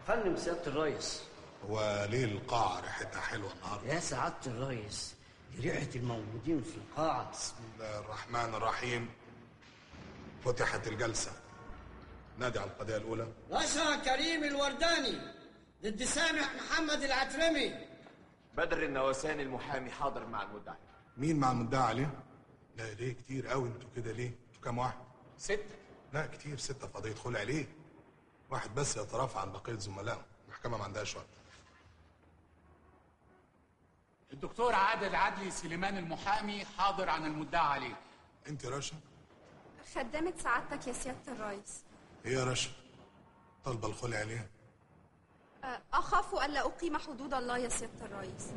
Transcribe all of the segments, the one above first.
فندم سياده الريس هو ليه القاعة ريحتها حلوة النهاردة؟ يا سعاده الريس دي ريحه الموجودين في القاعه بسم الله الرحمن الرحيم فتحت الجلسة نادي على القضية الأولى رشا كريم الورداني ضد سامح محمد العترمي بدر النواساني المحامي حاضر مع المدعي مين مع المدعي عليه؟ لا ليه كتير قوي انتوا كده ليه؟ انتوا كام واحد؟ ستة لا كتير ستة فاضي يدخل عليه واحد بس يترافع عن بقية زملائه المحكمة ما عندهاش وقت الدكتور عادل عدلي سليمان المحامي حاضر عن المدعى عليه انت يا رشا خدامة سعادتك يا سيادة الرئيس ايه يا رشا طالبة الخلع عليها أه، أخاف ألا أقيم حدود الله يا سيادة الرئيس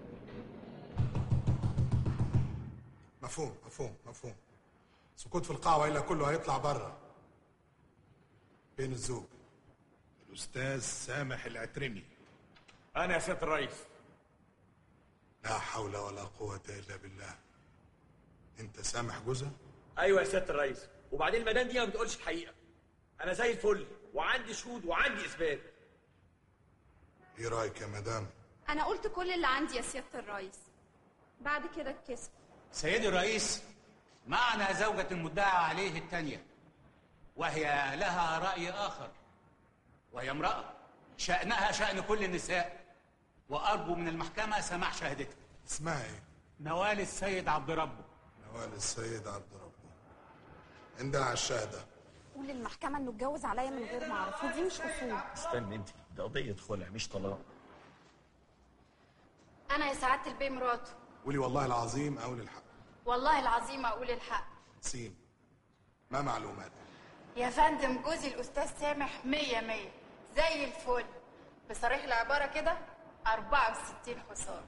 مفهوم مفهوم مفهوم سكوت في القاعة وإلا كله هيطلع بره فين الزوج الأستاذ سامح العترمي أنا يا سيادة الرئيس لا حول ولا قوة إلا بالله أنت سامح جوزها؟ أيوة يا سيادة الرئيس وبعدين المدام دي ما بتقولش الحقيقة أنا زي الفل وعندي شهود وعندي إثبات إيه رأيك يا مدام؟ أنا قلت كل اللي عندي يا سيادة الرئيس بعد كده الكسب سيدي الرئيس معنا زوجة المدعى عليه الثانية وهي لها رأي آخر وهي امرأة شأنها شأن كل النساء وأرجو من المحكمة سماع شهادتها اسمها إيه؟ نوال السيد عبد ربه نوال السيد عبد ربه عندها على الشهادة قول للمحكمة إنه اتجوز عليا من غير ما أعرف ودي مش أصول استنى أنت ده قضية خلع مش طلاق أنا يا سعادة البي مراته قولي والله العظيم أقول الحق والله العظيم أقول الحق سين ما معلومات يا فندم جوزي الأستاذ سامح مية مية زي الفل بصريح العبارة كده 64 حصان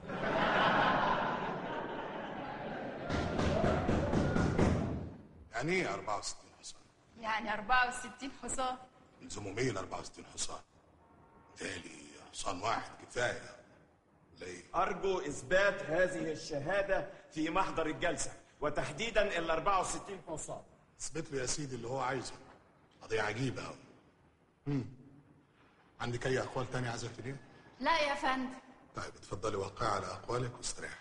يعني إيه 64 حصان؟ يعني 64 حصان يلزموا 100 ل 64 حصان بالتالي حصان واحد كفاية ولا إيه؟ أرجو إثبات هذه الشهادة في محضر الجلسة وتحديدا ال 64 حصان اثبت له يا سيدي اللي هو عايزه قضية عجيبة أوي امم عندك أي أقوال تانية عايزة تقوليها؟ لا يا فندم طيب اتفضلي وقعي على أقوالك واستريحي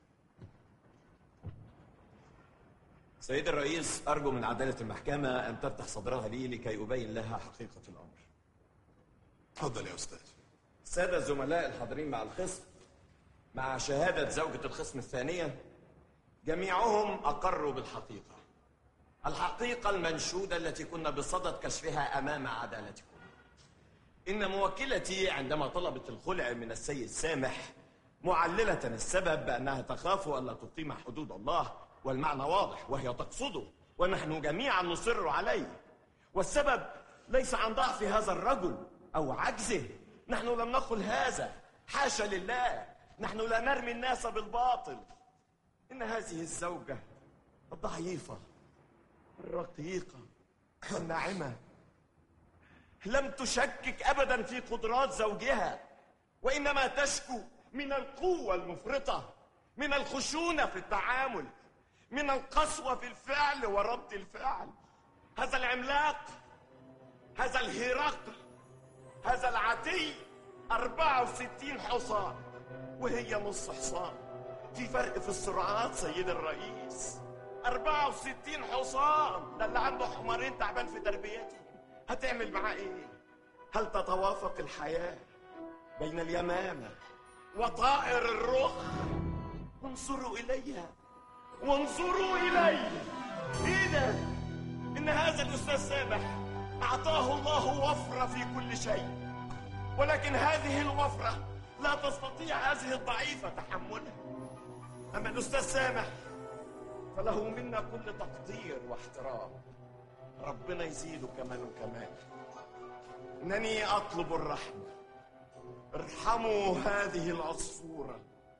سيد الرئيس أرجو من عدالة المحكمة أن تفتح صدرها لي لكي أبين لها حقيقة الأمر اتفضل يا أستاذ السادة الزملاء الحاضرين مع الخصم مع شهادة زوجة الخصم الثانية جميعهم أقروا بالحقيقة الحقيقة المنشودة التي كنا بصدد كشفها أمام عدالتكم إن موكلتي عندما طلبت الخلع من السيد سامح معللة السبب بأنها تخاف ألا تقيم حدود الله والمعنى واضح وهي تقصده ونحن جميعا نصر عليه والسبب ليس عن ضعف هذا الرجل أو عجزه نحن لم نقل هذا حاشا لله نحن لا نرمي الناس بالباطل إن هذه الزوجة الضعيفة الرقيقة الناعمة لم تشكك أبدا في قدرات زوجها وإنما تشكو من القوة المفرطة من الخشونة في التعامل من القسوة في الفعل ورد الفعل هذا العملاق هذا الهرقل هذا العتي 64 حصان وهي نص حصان في فرق في السرعات سيد الرئيس 64 حصان ده اللي عنده حمارين تعبان في تربيته هتعمل معاه ايه هل تتوافق الحياة بين اليمامة وطائر الرخ انظروا إليها وانظروا إلي ايه ده إن هذا الأستاذ سامح أعطاه الله وفرة في كل شيء ولكن هذه الوفرة لا تستطيع هذه الضعيفة تحملها أما الأستاذ سامح فله منا كل تقدير واحترام ربنا يزيده كمان وكمان إنني أطلب الرحمة ارحموا هذه العصفورة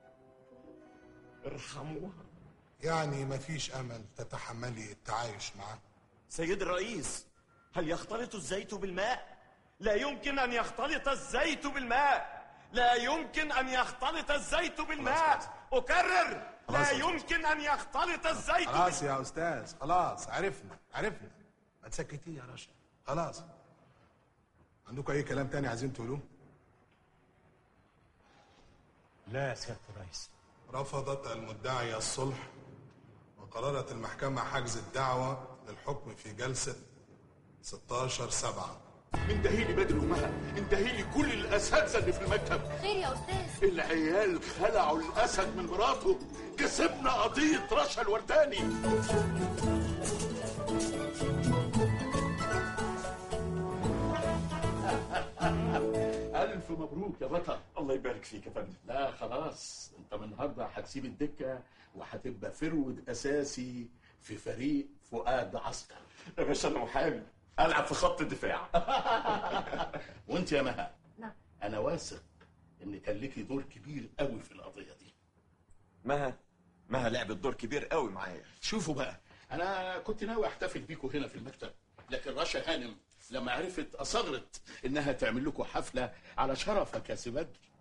ارحموها يعني مفيش أمل تتحملي التعايش معاه سيد الرئيس هل يختلط الزيت بالماء؟ لا يمكن أن يختلط الزيت بالماء لا يمكن أن يختلط الزيت بالماء أكرر لا خلاص يا يمكن أن يختلط الزيت خلاص يا أستاذ خلاص عرفنا عرفنا ما تسكتيه يا رشا خلاص عندكم أي كلام تاني عايزين تقولوه؟ لا يا سياده الرئيس رفضت المدعية الصلح وقررت المحكمة حجز الدعوة للحكم في جلسة 16 سبعة انتهي لي بدر ومها انتهي لي كل الاساتذه اللي في المكتب خير يا استاذ العيال خلعوا الاسد من مراته كسبنا قضيه رشا الورداني الف مبروك يا بطل الله يبارك فيك يا فندم لا خلاص انت من النهارده هتسيب الدكه وهتبقى فرود اساسي في فريق فؤاد عسكر يا باشا انا محامي العب في خط الدفاع وانت يا مها نعم. انا واثق ان كان ليكي دور كبير قوي في القضيه دي مها مها لعبت دور كبير قوي معايا شوفوا بقى انا كنت ناوي احتفل بيكم هنا في المكتب لكن رشا هانم لما عرفت اصرت انها تعمل لكم حفله على شرفك يا سي بدر